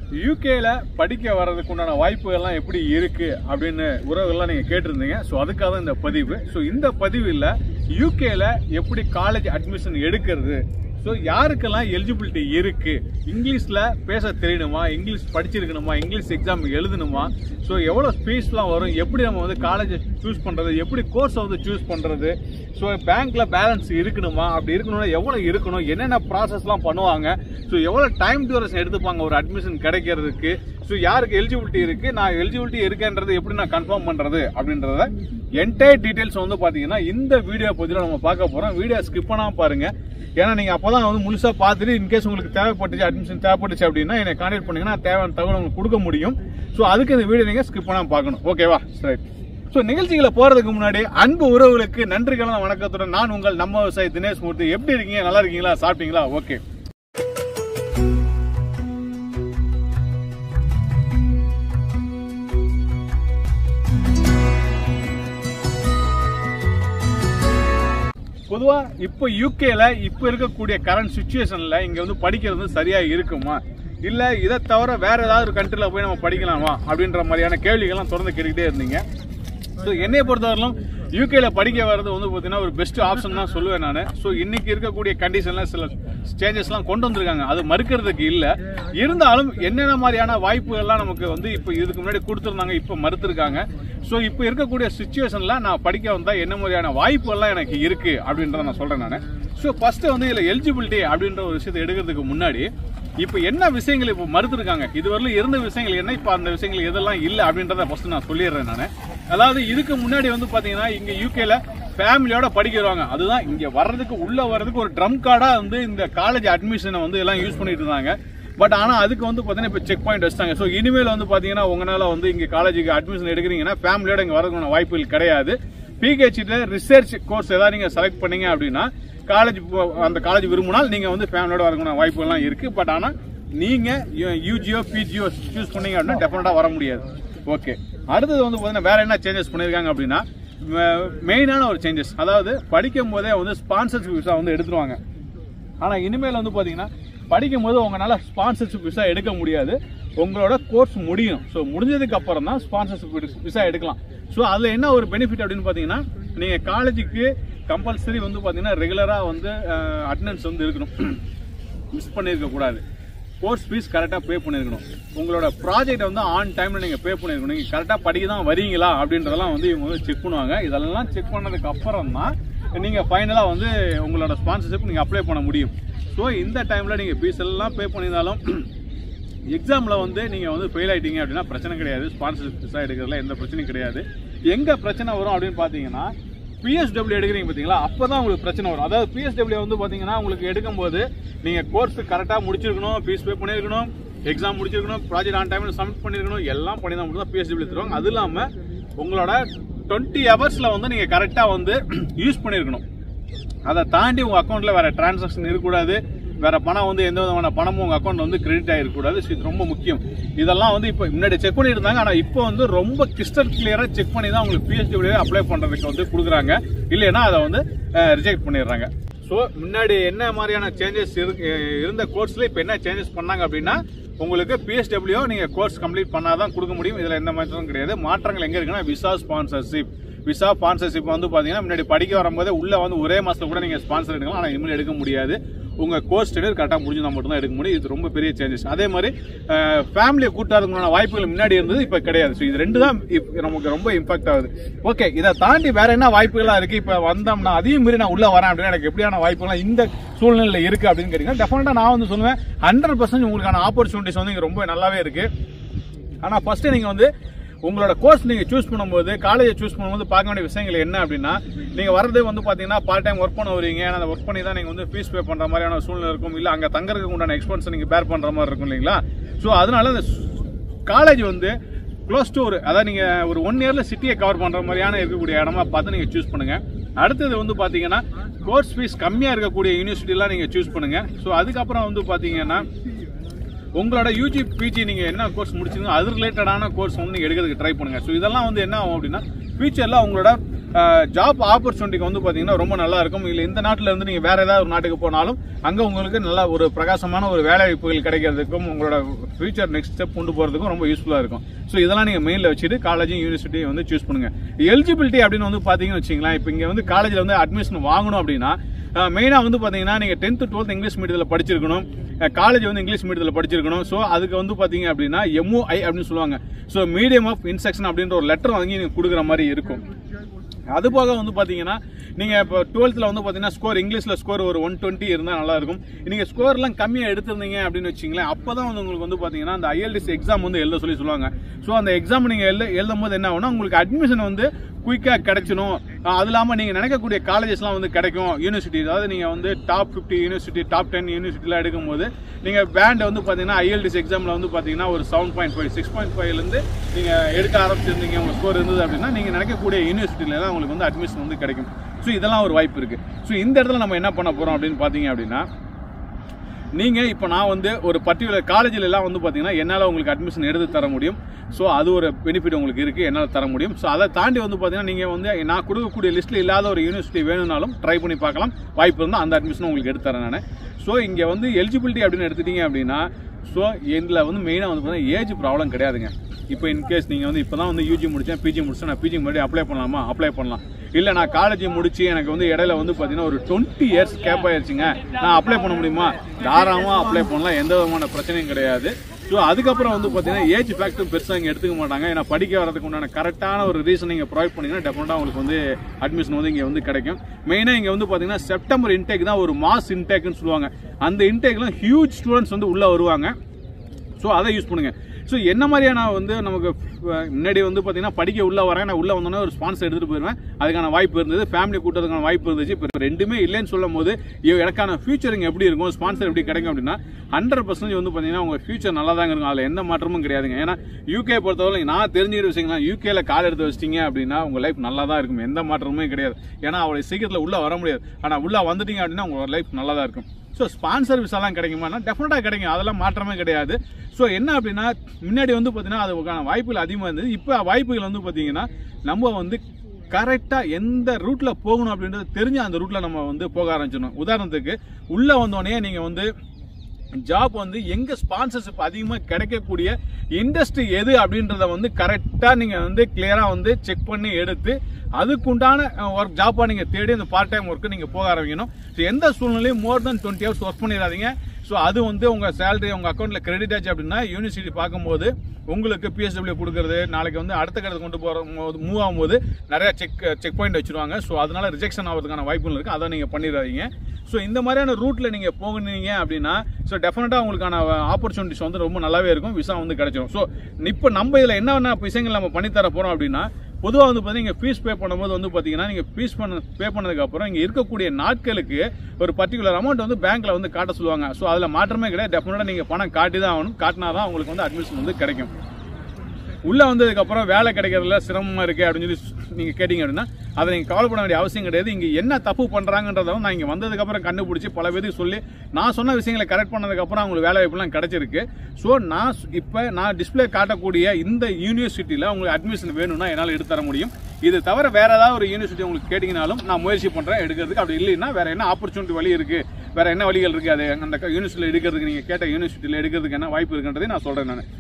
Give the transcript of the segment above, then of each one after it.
யூகேல படிக்க வர்றதுக்கு உண்டான வாய்ப்புகள்லாம் எப்படி இருக்கு அப்படின்னு உறவுகள்லாம் நீங்க கேட்டிருந்தீங்க ஸோ அதுக்காக தான் இந்த பதிவு ஸோ இந்த பதிவில் யூகேல எப்படி காலேஜ் அட்மிஷன் எடுக்கிறது ஸோ யாருக்கெல்லாம் எலிஜிபிலிட்டி இருக்கு இங்கிலீஷ்ல பேச தெரியணுமா இங்கிலீஷ் படிச்சிருக்கணுமா இங்கிலீஷ் எக்ஸாம் எழுதணுமா ஸோ எவ்வளோ ஃபீஸ்லாம் வரும் எப்படி நம்ம வந்து காலேஜ் சூஸ் பண்றது எப்படி கோர்ஸை வந்து சூஸ் பண்றது ஸோ பேங்க்ல பேலன்ஸ் இருக்கணுமா அப்படி இருக்கணும்னா எவ்வளோ இருக்கணும் என்னென்ன ப்ராசஸ்லாம் பண்ணுவாங்க ஸோ எவ்வளோ டைம் டியூரேஷன் எடுத்துப்பாங்க ஒரு அட்மிஷன் கிடைக்கிறதுக்கு ஸோ யாருக்கு எலிஜிபிலிட்டி இருக்கு நான் எலிஜிபிலிட்டி இருக்கேன்றது எப்படி நான் கன்ஃபார்ம் பண்றது அப்படின்றத என்டையர் டீடைல்ஸ் வந்து பாத்தீங்கன்னா இந்த வீடியோ பத்தியில நம்ம பார்க்க போறோம் வீடியோ ஸ்கிப் பண்ணாம பாருங்க ஏன்னா நீங்க அப்பதான் வந்து முழுசா பார்த்துட்டு இன்கேஸ் உங்களுக்கு தேவைப்பட்டுச்சு அட்மிஷன் தேவைப்பட்டுச்சு அப்படின்னா என்னை கான்டாக்ட் பண்ணீங்கன்னா தேவையான தகவல் உங்களுக்கு கொடுக்க முடியும் ஸோ அதுக்கு இந்த வீடியோ நீங்க ஸ்கிப் பண்ணாம பார்க்கணும் ஓகேவா சரி ஸோ நிகழ்ச்சிகளை போறதுக்கு முன்னாடி அன்பு உறவுகளுக்கு நன்றி கலந்த வணக்கத்துடன் நான் உங்கள் நம்ம விவசாயி தினேஷ் மூர்த்தி எப்படி இருக்கீங்க நல்லா இருக்கீங்களா சாப்பிட்டீங்களா ஓகே பொதுவா இப்போ யூகேல இப்போ இருக்கக்கூடிய கரண்ட் சுச்சுவேஷன்ல இங்க வந்து படிக்கிறது சரியா இருக்குமா இல்ல இதை தவிர வேற ஏதாவது ஒரு கண்ட்ரில போய் நம்ம படிக்கலாமா அப்படின்ற மாதிரியான கேள்விகள்லாம் தொடர்ந்து கேட்டுக்கிட்டே இருந்தீங்க ஸோ என்னைய பொறுத்தவரையிலும் யூகேல படிக்க வர்றது வந்து பார்த்தீங்கன்னா ஒரு பெஸ்ட் ஆப்ஷன் தான் சொல்லுவேன் நான் ஸோ இன்னைக்கு இருக்கக்கூடிய கண்டிஷன்ல சில சேஞ்சஸ்லாம் கொண்டு வந்திருக்காங்க அது மறுக்கிறதுக்கு இல்லை இருந்தாலும் என்னென்ன மாதிரியான வாய்ப்புகள்லாம் நமக்கு வந்து இப்போ இதுக்கு முன்னாடி கொடுத்துருந்தாங்க இப்போ மறுத்திருக்காங்க ஸோ இப்போ இருக்கக்கூடிய சுச்சுவேஷன்ல நான் படிக்க வந்தா என்ன மாதிரியான வாய்ப்புகள்லாம் எனக்கு இருக்கு அப்படின்றத நான் சொல்றேன் நான் ஸோ ஃபர்ஸ்ட் வந்து இதில் எலிஜிபிலிட்டி அப்படின்ற ஒரு விஷயத்தை எடுக்கிறதுக்கு முன்னாடி இப்போ என்ன விஷயங்கள் இப்போ மறுத்திருக்காங்க இதுவரையிலும் இருந்த விஷயங்கள் என்ன இப்போ அந்த விஷயங்கள் எதெல்லாம் இல்லை அப்படின்றத ஃபர்ஸ்ட் நான் சொல்லிடுறேன் நான் அதாவது இதுக்கு முன்னாடி வந்து பாத்தீங்கன்னா இங்க யூகேல ஃபேமிலியோட படிக்க வருவாங்க அதுதான் இங்க வர்றதுக்கு உள்ள வர்றதுக்கு ஒரு ட்ரம் கார்டா வந்து இந்த காலேஜ் அட்மிஷனை வந்து எல்லாம் யூஸ் பண்ணிட்டு இருந்தாங்க பட் ஆனா அதுக்கு வந்து பாத்தீங்கன்னா இப்போ செக் பாயிண்ட் வச்சிட்டாங்க ஸோ இனிமேல் வந்து பாத்தீங்கன்னா உங்களால வந்து இங்க காலேஜுக்கு அட்மிஷன் எடுக்கிறீங்கன்னா ஃபேமிலியோட இங்க வரதுக்கான வாய்ப்புகள் கிடையாது பிஹெச்ல ரிசர்ச் கோர்ஸ் ஏதாவது நீங்க செலக்ட் பண்ணீங்க அப்படின்னா காலேஜ் அந்த காலேஜ் விரும்பினால் நீங்க வந்து ஃபேமிலியோட வரதுக்கான வாய்ப்புகள்லாம் இருக்கு பட் ஆனா நீங்க யூஜியோ பிஜியோ சூஸ் பண்ணீங்க அப்படின்னா டெஃபினட்டா வர முடியாது ஓகே அடுத்தது வந்து பாத்தீங்கன்னா வேற என்ன சேஞ்சஸ் பண்ணிருக்காங்க அப்படின்னா மெயினான ஒரு சேஞ்சஸ் அதாவது படிக்கும் போதே வந்து ஸ்பான்சர்ஷிப் விசா வந்து எடுத்துருவாங்க ஆனா இனிமேல் வந்து பாத்தீங்கன்னா படிக்கும் போது உங்களால ஸ்பான்சர்ஷிப் விசா எடுக்க முடியாது உங்களோட கோர்ஸ் முடியும் ஸோ முடிஞ்சதுக்கு அப்புறம் தான் ஸ்பான்சர்ஷிப் விசா எடுக்கலாம் ஸோ அதில் என்ன ஒரு பெனிஃபிட் அப்படின்னு பார்த்தீங்கன்னா நீங்கள் காலேஜுக்கு கம்பல்சரி வந்து பார்த்தீங்கன்னா ரெகுலராக வந்து அட்டண்டன்ஸ் வந்து இருக்கணும் மிஸ் பண்ணியிருக்க கூடாது கோர்ஸ் ஃபீஸ் கரெக்டாக பே பண்ணியிருக்கணும் உங்களோட ப்ராஜெக்ட் வந்து ஆன் டைமில் நீங்கள் பே பண்ணியிருக்கணும் நீங்கள் கரெக்டாக படிக்க தான் வரீங்களா அப்படின்றதெல்லாம் வந்து இவங்க வந்து செக் பண்ணுவாங்க இதெல்லாம் செக் பண்ணதுக்கு அப்புறம் தான் நீங்கள் ஃபைனலாக வந்து உங்களோட ஸ்பான்சர்ஷிப் நீங்கள் அப்ளை பண்ண முடியும் ஸோ இந்த டைமில் நீங்கள் ஃபீஸ் எல்லாம் பே பண்ணியிருந்தாலும் எக்ஸாமில் வந்து நீங்கள் வந்து ஃபெயில் ஆயிட்டீங்க அப்படின்னா பிரச்சனை கிடையாது ஸ்பான்சர்ஷிப் விசா எடுக்கிறதுல எந்த பிரச்சனையும் கிடையாது எங்கே பிரச்சனை வரும் அப்படின்னு பார்த்தீங்கன்னா பிஎஸ்டபிள்யூ எடுக்கிறீங்க பார்த்தீங்களா அப்போ தான் உங்களுக்கு பிரச்சனை வரும் அதாவது பிஎஸ்டபிள்யூ வந்து பார்த்தீங்கன்னா உங்களுக்கு எடுக்கும்போது நீங்கள் கோர்ஸ் கரெக்டாக முடிச்சிருக்கணும் ஃபீஸ் பே பண்ணியிருக்கணும் எக்ஸாம் முடிச்சிருக்கணும் ப்ராஜெக்ட் ஆன் டைமில் சப்மிட் பண்ணியிருக்கணும் எல்லாம் பண்ணி தான் மட்டும் தான் பிஎஸ்டபிள்யூ தருவாங்க அது இல்லாமல் உங்களோட டுவெண்ட்டி ஹவர்ஸில் வந்து நீங்கள் கரெக்டாக வந்து யூஸ் பண்ணியிருக்கணும் அதை தாண்டி உங்கள் அக்கௌண்ட்டில் வேறு டிரான்சாக்ஷன் இருக்கக்கூடாது வேற பணம் வந்து எந்த விதமான பணமும் உங்க அக்கௌண்ட் வந்து கிரெடிட் ஆகிருக்கக்கூடாது ஸோ இது ரொம்ப முக்கியம் இதெல்லாம் வந்து இப்போ முன்னாடி செக் பண்ணியிருந்தாங்க ஆனால் இப்போ வந்து ரொம்ப கிறிஸ்டல் கிளியராக செக் பண்ணி தான் உங்களுக்கு பிஹெச்டி அப்ளை பண்ணுறதுக்கு வந்து கொடுக்குறாங்க இல்லைன்னா அதை வந்து ரிஜெக்ட் பண்ணிடுறாங்க ஸோ முன்னாடி என்ன மாதிரியான சேஞ்சஸ் இருந்த கோர்ஸில் இப்போ என்ன சேஞ்சஸ் பண்ணாங்க அப்படின்னா உங்களுக்கு பிஎஸ்டபிள்யூ நீங்கள் கோர்ஸ் கம்ப்ளீட் பண்ணாதான் கொடுக்க முடியும் இதில் எந்த மாற்றமும் கிடையாது மாற்றங்கள் எங்கே இருக்குன்னா விசா ஸ்பான்சர்ஷிப் விசா ஸ்பான்சர்ஷிப் வந்து பார்த்தீங்கன்னா முன்னாடி படிக்க வரும்போது உள்ள வந்து ஒரே மாசத்துல கூட நீங்க ஸ்பான்சர் எடுக்கலாம் ஆனால் இனிமேல் எடுக்க முடியாது உங்க கோர்ஸ் ஸ்டடி கரெக்டாக முடிஞ்சா மட்டும் தான் எடுக்க முடியும் இது ரொம்ப பெரிய சேஞ்சஸ் அதே மாதிரி ஃபேமிலியை கூட்டாதுக்கான வாய்ப்புகள் முன்னாடி இருந்தது இப்போ கிடையாது ஸோ இது ரெண்டு தான் இப்ப நமக்கு ரொம்ப இம்பாக்ட் ஆகுது ஓகே இதை தாண்டி வேற என்ன வாய்ப்புகள்லாம் இருக்கு இப்போ வந்தோம்னா அதையும் மீறி நான் உள்ள வரேன் அப்படின்னா எனக்கு எப்படியான வாய்ப்புகள்லாம் இந்த சூழ்நிலையில் இருக்கு அப்படின்னு கேட்டீங்கன்னா டெஃபினட்டா நான் வந்து சொல்லுவேன் ஹண்ட்ரட் பர்சன்ட் உங்களுக்கான ஆப்பர்ச்சுனிட்டிஸ் வந்து இங்க ரொம்ப நல்லாவே இருக்கு ஆனா ஃபர்ஸ்ட் நீங்க வந்து உங்களோட கோர்ஸ் நீங்க சூஸ் பண்ணும்போது காலேஜை சூஸ் பண்ணும்போது பார்க்க வேண்டிய விஷயங்கள் என்ன அப்படின்னா நீங்க வர்றது வந்து பாத்தீங்கன்னா பார்ட் டைம் ஒர்க் பண்ண வரீங்க ஏன்னா அந்த ஒர்க் பண்ணி தான் நீங்க வந்து ஃபீஸ் பே பண்ற மாதிரியான சூழ்நிலை இருக்கும் இல்ல அங்க தங்கறதுக்கு உண்டான எக்ஸ்பென்ஸ் நீங்க பேர் பண்ற மாதிரி இருக்கும் இல்லைங்களா ஸோ அதனால இந்த காலேஜ் வந்து க்ளோஸ் டு ஒரு அதாவது நீங்க ஒரு ஒன் இயர்ல சிட்டியை கவர் பண்ற மாதிரியான இருக்கக்கூடிய இடமா பார்த்து நீங்க சூஸ் பண்ணுங்க அடுத்தது வந்து பாத்தீங்கன்னா கோர்ஸ் ஃபீஸ் கம்மியா இருக்கக்கூடிய யூனிவர்சிட்டிலாம் நீங்க சூஸ் பண்ணுங்க ஸோ அதுக்கப்புறம் வந்து பாத்தீங்கன்னா உங்களோட யூஜி பிஜி நீங்க என்ன கோர்ஸ் முடிச்சிருந்தோ அது ரிலேட்டடான கோர்ஸ் வந்து நீங்க எடுக்கிறதுக்கு ட்ரை பண்ணுங்க ஸோ இதெல்லாம் வந்து என்ன ஆகும் அப்படின்னா ஃபியூச்சர்ல உங்களோட ஜாப் ஆப்பர்ச்சுனிட்டிக்கு வந்து பார்த்தீங்கன்னா ரொம்ப நல்லா இருக்கும் இல்லை இந்த நாட்டில் இருந்து நீங்கள் வேற ஏதாவது ஒரு நாட்டுக்கு போனாலும் அங்கே உங்களுக்கு நல்ல ஒரு பிரகாசமான ஒரு வேலை வாய்ப்புகள் கிடைக்கிறதுக்கும் உங்களோட ஃபியூச்சர் நெக்ஸ்ட் ஸ்டெப் கொண்டு போகிறதுக்கும் ரொம்ப யூஸ்ஃபுல்லாக இருக்கும் ஸோ இதெல்லாம் நீங்கள் மெயினில் வச்சுட்டு காலேஜும் யூனிவர்சிட்டியும் வந்து சூஸ் பண்ணுங்க எலிஜிபிலிட்டி அப்படின்னு வந்து பார்த்தீங்கன்னு வச்சிங்களேன் இப்போ இங்கே வந்து காலேஜில் வந்து அட்மிஷன் வாங்கணும் அப்படின்னா மெயினாக வந்து பார்த்தீங்கன்னா நீங்கள் டென்த்து டுவெல்த் இங்கிலீஷ் மீடியத்தில் படிச்சிருக்கணும் காலேஜ் வந்து இங்கிலீஷ் மீடியத்தில் படிச்சிருக்கணும் ஸோ அதுக்கு வந்து பார்த்தீங்க அப்படின்னா எம்ஓஐ அப்படின்னு சொல்லுவாங்க ஸோ மீடியம் ஆஃப் இன்ஸ்ட்ரக்ஷன் அப்படின்ற ஒரு லெட்டர் வாங்கி நீங்கள் கொடுக்குற மாதிரி இருக்கும் அது போக வந்து பார்த்தீங்கன்னா நீங்கள் இப்போ டுவெல்த்தில் வந்து பார்த்தீங்கன்னா ஸ்கோர் இங்கிலீஷில் ஸ்கோர் ஒரு ஒன் டுவெண்ட்டி இருந்தால் நல்லா இருக்கும் நீங்கள் ஸ்கோர்லாம் கம்மியாக எடுத்திருந்தீங்க அப்படின்னு வச்சிங்களேன் அப்போ தான் வந்து உங்களுக்கு வந்து பார்த்தீங்கன்னா அந்த ஐஎல்டிஎஸ் எக்ஸாம் வந்து எழுத சொல்லி சொல்லுவாங்க ஸோ அந்த எக்ஸாம் நீங்கள் எழுத எழுதும் போது என்ன ஆகும்னா உங்களுக்கு அட்மிஷன் வந்து குயிக்காக கிடைச்சிடும் அது இல்லாமல் நீங்கள் நினைக்கக்கூடிய காலேஜஸ்லாம் வந்து கிடைக்கும் யூனிவர்சிட்டி அதாவது நீங்கள் வந்து top fifty university top ten யூனிவர்சிட்டிலாம் எடுக்கும்போது நீங்கள் பேண்ட் வந்து பார்த்தீங்கன்னா ஐஎல்டிஎஸ் எக்ஸாமில் வந்து பார்த்தீங்கன்னா ஒரு seven point five six point ஃபைவ்லேருந்து நீங்கள் எடுக்க ஆரம்பிச்சிருந்தீங்க உங்கள் ஸ்கோர் இருந்தது அப்படின்னா நீங்கள் நினைக்கக்கூடிய யூனிவர்சிட்டியில தான் உங்களுக்கு வந்து அட்மிஷன் வந்து கிடைக்கும் ஸோ இதெல்லாம் ஒரு வாய்ப்பு இருக்குது ஸோ இந்த இடத்துல நம்ம என்ன பண்ண போகிறோம் அப்படின்னு பார்த்தீங்க அப்படின்னா நீங்கள் இப்போ நான் வந்து ஒரு பர்டிகுலர் காலேஜில் எல்லாம் வந்து பார்த்தீங்கன்னா என்னால் உங்களுக்கு அட்மிஷன் எடுத்து தர முடியும் ஸோ அது ஒரு பெனிஃபிட் உங்களுக்கு இருக்குது என்னால் தர முடியும் ஸோ அதை தாண்டி வந்து பார்த்தீங்கன்னா நீங்கள் வந்து நான் கொடுக்கக்கூடிய லிஸ்ட்டில் இல்லாத ஒரு யூனிவர்சிட்டி வேணும்னாலும் ட்ரை பண்ணி பார்க்கலாம் வாய்ப்பு இருந்தால் அந்த அட்மிஷன் உங்களுக்கு எடுத்து தரேன் நான் ஸோ இங்கே வந்து எலிஜிபிலிட்டி அப்படின்னு எடுத்துட்டீங்க அப்படின்னா ஸோ இதில் வந்து மெயினாக வந்து பார்த்தீங்கன்னா ஏஜ் ப்ராப்ளம் கிடையாதுங்க இப்போ இன்கேஸ் நீங்கள் வந்து இப்போ தான் வந்து யூஜி முடித்தேன் பிஜி முடிச்சேன் நான் பிஜி முன்னாடி அப்ளை பண்ணலாமா அப்ளை பண்ணலாம் இல்லை நான் காலேஜ் முடிச்சு எனக்கு வந்து இடையில வந்து பார்த்தீங்கன்னா ஒரு டுவெண்ட்டி இயர்ஸ் கேப் ஆயிடுச்சுங்க நான் அப்ளை பண்ண முடியுமா தாராளமாக அப்ளை பண்ணலாம் எந்த விதமான பிரச்சனையும் கிடையாது ஸோ அதுக்கப்புறம் வந்து பார்த்தீங்கன்னா ஏஜ் ஃபேக்டர் பெருசாக இங்கே எடுத்துக்க மாட்டாங்க ஏன்னா படிக்க வரதுக்கு உண்டான கரெக்டான ஒரு ரீசன் நீங்கள் ப்ரொவைட் பண்ணீங்கன்னா டெஃபினட்டாக உங்களுக்கு வந்து அட்மிஷன் வந்து இங்கே வந்து கிடைக்கும் மெயினாக இங்கே வந்து பார்த்தீங்கன்னா செப்டம்பர் இன்டேக் தான் ஒரு மாஸ் இன்டேக்னு சொல்லுவாங்க அந்த இன்டேக்லாம் ஹியூஜ் ஸ்டூடெண்ட்ஸ் வந்து உள்ளே வருவாங்க ஸோ அதை யூஸ் பண்ணுங்க ஸோ என்ன மாதிரியான வந்து நமக்கு அஹ், முன்னாடி வந்து பார்த்தீங்கன்னா படிக்க உள்ள வரேன் நான் உள்ள வந்தோன்னே ஒரு ஸ்பான்சர் எடுத்துட்டு போயிருவேன் அதுக்கான வாய்ப்பு இருந்தது ஃபேமிலி கூட்டத்துக்கான வாய்ப்பு இருந்துச்சு இப்போ ரெண்டுமே இல்லைன்னு சொல்லும் போது ஐயோ, எனக்கான ஃபியூச்சரிங் எப்படி இருக்கும் ஸ்பான்சர் எப்படி கிடைக்கும் அப்படின்னா ஹண்ட்ரட் பர்சன்டேஜ் வந்து பார்த்தீங்கன்னா உங்க ஃபியூச்சர் நல்லா தாங்க இருக்கும் அதில் எந்த மாற்றமும் கிடையாதுங்க ஏன்னா யூகே பொறுத்தவரை நான் தெரிஞ்சுக்கிற விஷயங்கள்லாம் யூகேல கால் எடுத்து வச்சிட்டீங்க அப்படின்னா உங்க லைஃப் நல்லா தான் இருக்கும் எந்த மாற்றமுமே கிடையாது ஏன்னா அவளை சீக்கிரத்தில் உள்ள வர முடியாது ஆனால் உள்ள வந்துட்டீங்க அப்படின்னா உங்களோட லைஃப் நல்லா தான் இருக்கும் ஸோ ஸ்பான்சர் விசாலாம் கிடைக்குமானா டெஃபினட்டாக கிடைக்கும் அதெல்லாம் மாற்றமே கிடையாது ஸோ என்ன அப்படின்னா முன்னாடி வந்து பார்த்தீங்கன்னா அதுக்கான வாய்ப்புகள் அதிகமாக இருந்தது இப்போ வாய்ப்புகள் வந்து பார்த்தீங்கன்னா நம்ம வந்து கரெக்டாக எந்த ரூட்டில் போகணும் அப்படின்றது தெரிஞ்ச அந்த ரூட்டில் நம்ம வந்து போக ஆரம்பிச்சிடணும் உதாரணத்துக்கு உள்ளே வந்தோடனே நீங்கள் வந்து ஜாப் வந்து எங்க ஸ்பான்சர்ஷிப் அதிகமாக கிடைக்கக்கூடிய இண்டஸ்ட்ரி எது அப்படின்றத வந்து கரெக்டாக நீங்கள் வந்து கிளியராக வந்து செக் பண்ணி எடுத்து அதுக்குண்டான ஒர்க் ஜாப்பாக நீங்கள் தேடி அந்த பார்ட் டைம் ஒர்க்கு நீங்கள் போக ஆரம்பிக்கணும் ஸோ எந்த சூழ்நிலையும் more than twenty hours work பண்ணிடாதீங்க ஸோ அது வந்து உங்கள் சேலரி உங்கள் அக்கௌண்ட்டில் கிரெடிட் ஆச்சு அப்படின்னா யூனிவர்சிட்டி பார்க்கும்போது உங்களுக்கு பிஎஸ்டபிள்யூ கொடுக்கறது நாளைக்கு வந்து அடுத்த கட்டத்தை கொண்டு போகிற மூவ் ஆகும்போது நிறைய செக் செக் பாயிண்ட் வச்சிருவாங்க ஸோ அதனால ரிஜெக்ஷன் ஆகிறதுக்கான வாய்ப்புகள் இருக்குது அதை நீங்கள் பண்ணிடாதீங்க ஸோ இந்த மாதிரியான ரூட்டில் நீங்கள் போகுனீங்க அப்படின்னா ஸோ டெஃபினட்டாக உங்களுக்கான ஆப்பர்ச்சுனிட்டிஸ் வந்து ரொம்ப நல்லாவே இருக்கும் விசா வந்து கிடைச்சிடும் ஸோ இப்போ நம்ம இதில் என்னென்ன விஷயங்கள் நம்ம பண்ணித்தர போகிறோம் அப்படின்னா பொதுவாக வந்து பார்த்தீங்கன்னா ஃபீஸ் பே பண்ணும்போது வந்து பார்த்தீங்கன்னா நீங்கள் ஃபீஸ் பண்ண பே பண்ணதுக்கப்புறம் இங்கே இருக்கக்கூடிய நாட்களுக்கு ஒரு பர்டிகுலர் அமௌண்ட் வந்து பேங்க்கில் வந்து காட்ட சொல்லுவாங்க ஸோ அதில் மாற்றமே கிடையாது டெஃபினட்டாக நீங்கள் பணம் காட்டி தான் ஆகணும் காட்டினா தான் உங்களுக்கு வந்து அட்மிஷன் வந்து கிடைக்கும் உள்ள வந்ததுக்கு அப்புறம் வேலை கிடைக்கிறதுல சிரமமா இருக்கு அப்படின்னு சொல்லி நீங்க கேட்டீங்க அப்படின்னா அதை நீங்க கவலைப்பட வேண்டிய அவசியம் கிடையாது இங்க என்ன தப்பு பண்றாங்கன்றத வந்து நான் இங்க வந்ததுக்கு அப்புறம் கண்டுபிடிச்சு பல பேருக்கு சொல்லி நான் சொன்ன விஷயங்களை கரெக்ட் பண்ணதுக்கு அப்புறம் அவங்களுக்கு வேலை வாய்ப்புலாம் கிடைச்சிருக்கு ஸோ நான் ஸ்- இப்ப நான் டிஸ்ப்ளே காட்டக்கூடிய இந்த யூனிவர்சிட்டியில உங்களுக்கு அட்மிஷன் வேணும்னா என்னால் எடுத்து தர முடியும் இது தவிர வேற ஏதாவது ஒரு யூனிவர்சிட்டி உங்களுக்கு கேட்டீங்கனாலும் நான் முயற்சி பண்றேன் எடுக்கிறதுக்கு அப்படி இல்லைன்னா வேற என்ன ஆப்பர்ச்சுனிட்டி வழி இருக்கு வேற என்ன வழிகள் இருக்கு அது அந்த யூனிவர்சிட்டியில் எடுக்கிறதுக்கு நீங்க கேட்ட யூனிவர்சிட்டியில் எடுக்கிறதுக்கு என்ன வாய்ப்பு இருக்குன்றதை நான் சொல்றேன் நான்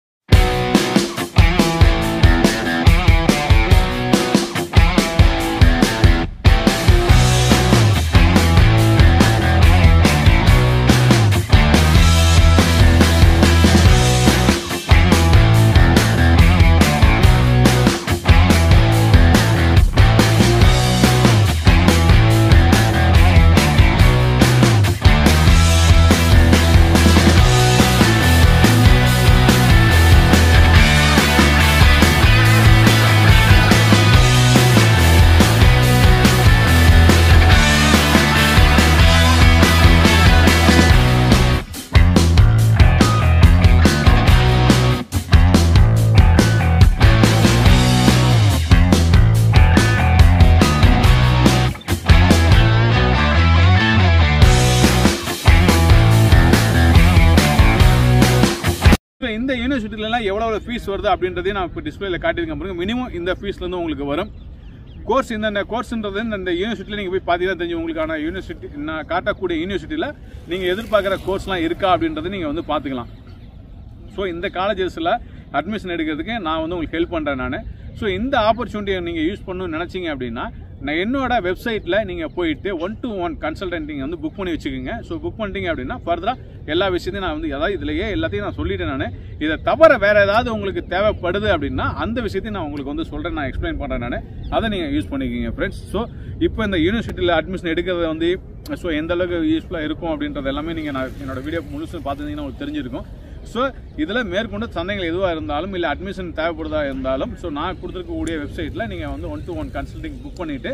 இப்ப இந்த யூனிவர்சிட்டில எல்லாம் எவ்வளவு ஃபீஸ் வருது அப்படின்றதையும் நான் இப்போ டிஸ்பிளேல காட்டியிருக்கேன் பாருங்க மினிமம் இந்த ஃபீஸ்ல இருந்து உங்களுக்கு வரும் கோர்ஸ் இந்த கோர்ஸ்ன்றது இந்த யூனிவர்சிட்டியில் நீங்கள் போய் பார்த்தீங்கன்னா தெரிஞ்சு உங்களுக்கான யூனிவர்சிட்டி நான் காட்டக்கூடிய யூனிவர்சிட்டியில் நீங்கள் எதிர்பார்க்குற கோர்ஸ்லாம் இருக்கா அப்படின்றத நீங்கள் வந்து பார்த்துக்கலாம் ஸோ இந்த காலேஜஸில் அட்மிஷன் எடுக்கிறதுக்கு நான் வந்து உங்களுக்கு ஹெல்ப் பண்ணுறேன் நான் ஸோ இந்த ஆப்பர்ச்சுனிட்டியை நீங்கள் யூஸ் பண்ணணும்னு நினச்சிங்க அப்படின்னா நான் என்னோட வெப்சைட்டில் நீங்கள் போயிட்டு ஒன் டு ஒன் கன்சல்டன்ட்டிங் வந்து புக் பண்ணி வச்சுக்கோங்க ஸோ புக் பண்ணிட்டீங்க அப்படின்னா ஃபர்தராக எல்லா விஷயத்தையும் நான் வந்து அதாவது இதுலயே எல்லாத்தையும் நான் சொல்லிட்டேன் நான் இதை தவிர வேற ஏதாவது உங்களுக்கு தேவைப்படுது அப்படின்னா அந்த விஷயத்தையும் நான் உங்களுக்கு வந்து சொல்கிறேன் நான் எக்ஸ்பிளைன் பண்ணுறேன் நான் அதை நீங்கள் யூஸ் பண்ணிக்கிங்க ஃப்ரெண்ட்ஸ் ஸோ இப்போ இந்த யூனிவர்சிட்டியில் அட்மிஷன் எடுக்கிறது வந்து ஸோ எந்த அளவுக்கு யூஸ்ஃபுல்லாக இருக்கும் அப்படின்றது எல்லாமே நீங்கள் நான் என்னோட வீடியோ முழுசு பார்த்துருந்தீங்கன்னா உங்களுக்கு தெரிஞ்சிருக்கும் ஸோ இதில் மேற்கொண்டு சந்தைகள் எதுவாக இருந்தாலும் இல்லை அட்மிஷன் தேவைப்படுதா இருந்தாலும் ஸோ நான் கொடுத்துருக்கக்கூடிய வெப்சைட்டில் நீங்கள் வந்து one to one consulting book பண்ணிவிட்டு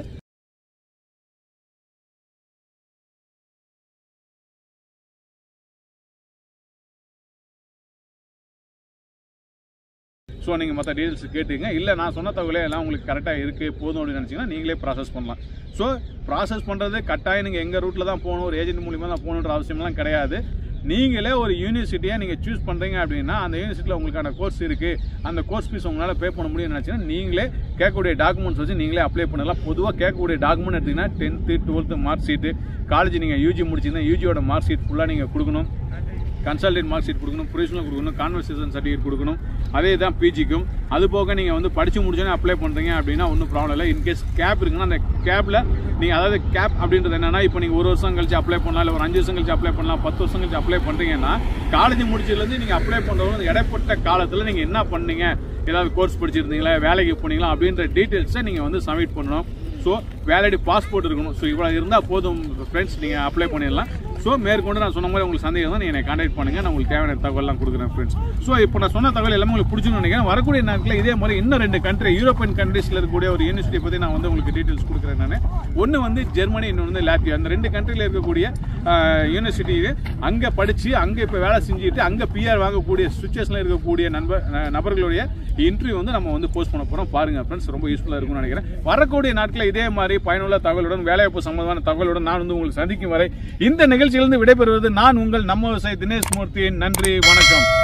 ஸோ நீங்கள் மற்ற டீட்டெயில்ஸ் கேட்டுங்க இல்லை நான் சொன்ன தகவலே எல்லாம் உங்களுக்கு கரெக்டாக இருக்குது போதும் அப்படின்னு நினச்சிங்கன்னா நீங்களே ப்ராசஸ் பண்ணலாம் ஸோ ப்ராசஸ் பண்ணுறது கட்டாயம் நீங்கள் எங்கள் ரூட்டில் தான் போகணும் ஒரு ஏஜென்ட் மூலியமாக தான் போகணுன்ற அவசியம்லாம் கிடையாது நீங்களே ஒரு யூனிவர்சிட்டியை நீங்கள் சூஸ் பண்ணுறீங்க அப்படின்னா அந்த யூனிவர்சிட்டியில் உங்களுக்கான கோர்ஸ் இருக்குது அந்த கோர்ஸ் ஃபீஸ் உங்களால் பே பண்ண முடியும்னு நினச்சிங்கன்னா நீங்களே கேட்கக்கூடிய டாக்குமெண்ட்ஸ் வச்சு நீங்களே அப்ளை பண்ணலாம் பொதுவாக கேட்கக்கூடிய டாக்குமெண்ட் எடுத்தீங்கன்னா tenth twelfth mark sheet college நீங்கள் யூஜி முடிச்சிங்கன்னா யூஜியோட மார்க் ஷீட் ஃபுல்லாக நீங்கள் கொடுக்கணும் கன்சல்டேட் மார்க் ஷீட் கொடுக்கணும் ப்ரொவிஷனல் கொடுக்கணும் கான்வர்சேஷன் சர்டிஃபிகேட் கொடுக்கணும் அதே தான் பிஜிக்கும் அது போக நீங்கள் வந்து படித்து முடிச்சோன்னே அப்ளை பண்ணுறீங்க அப்படின்னா ஒன்றும் ப்ராப்ளம் இல்லை இன்கேஸ் கேப் இருக்குன்னா அந்த கேப்பில் நீங்கள் அதாவது கேப் அப்படின்றது என்னன்னா இப்போ நீங்கள் ஒரு வருஷம் கழிச்சு அப்ளை பண்ணலாம் இல்லை ஒரு அஞ்சு வருஷம் கழிச்சு அப்ளை பண்ணலாம் பத்து வருஷம் கழிச்சு அப்ளை பண்ணுறீங்கன்னா காலேஜ் முடிச்சதுலேருந்து நீங்கள் அப்ளை பண்ணுறது இடைப்பட்ட காலத்தில் நீங்கள் என்ன பண்ணீங்க ஏதாவது கோர்ஸ் படிச்சிருந்தீங்களா வேலைக்கு போனீங்களா அப்படின்ற டீட்டெயில்ஸை நீங்கள் வந்து சப்மிட் பண்ணணும் ஸோ வேலிடி பாஸ்போர்ட் இருக்கணும் ஸோ இவ்வளோ இருந்தால் போதும் ஃப்ரெண்ட்ஸ் நீங்கள் அப்ளை பண்ணிடலாம் ஸோ மேற்கொண்டு நான் சொன்ன மாதிரி உங்களுக்கு சந்தேகம் தான் நீங்கள் என்னை கான்டாக்ட் பண்ணுங்கள் நான் உங்களுக்கு தேவையான தகவல்லாம் கொடுக்குறேன் ஃப்ரெண்ட்ஸ் ஸோ இப்போ நான் சொன்ன தகவல் எல்லாமே உங்களுக்கு பிடிச்சுன்னு நினைக்கிறேன் வரக்கூடிய நாட்களில் இதே மாதிரி இன்னும் ரெண்டு கண்ட்ரி யூரோப்பியன் கண்ட்ரீஸில் இருக்கக்கூடிய ஒரு யூனிவர்சிட்டி பற்றி நான் வந்து உங்களுக்கு டீட்டெயில்ஸ் கொடுக்குறேன் நான் ஒன்று வந்து ஜெர்மனி இன்னொன்று வந்து லாத்வியா அந்த ரெண்டு கண்ட்ரியில் இருக்கக்கூடிய யூனிவர்சிட்டி அங்கே படித்து அங்கே இப்போ வேலை செஞ்சுட்டு அங்கே பிஆர் வாங்கக்கூடிய சுச்சுவேஷனில் இருக்கக்கூடிய நண்பர் அஹ், நபர்களுடைய இன்டர்வியூ வந்து நம்ம வந்து போஸ்ட் பண்ண போகிறோம் பாருங்க ஃப்ரெண்ட்ஸ் ரொம்ப யூஸ்ஃபுல்லாக இருக்கும்னு நினைக்கிறேன் வரக்கூடிய நாட்களில் இதே மாதிரி பயனுள்ள தகவலுடன் வேலைவாய்ப்பு சம்பந்தமான தகவலுடன் நான் வந்து உங்களுக்கு சந்திக்கும் வரை இந்த நிகழ்ச்சியிலிருந்து விடைபெறுவது நான் உங்கள் நம்ம விவசாயி தினேஷ் மூர்த்தி நன்றி வணக்கம்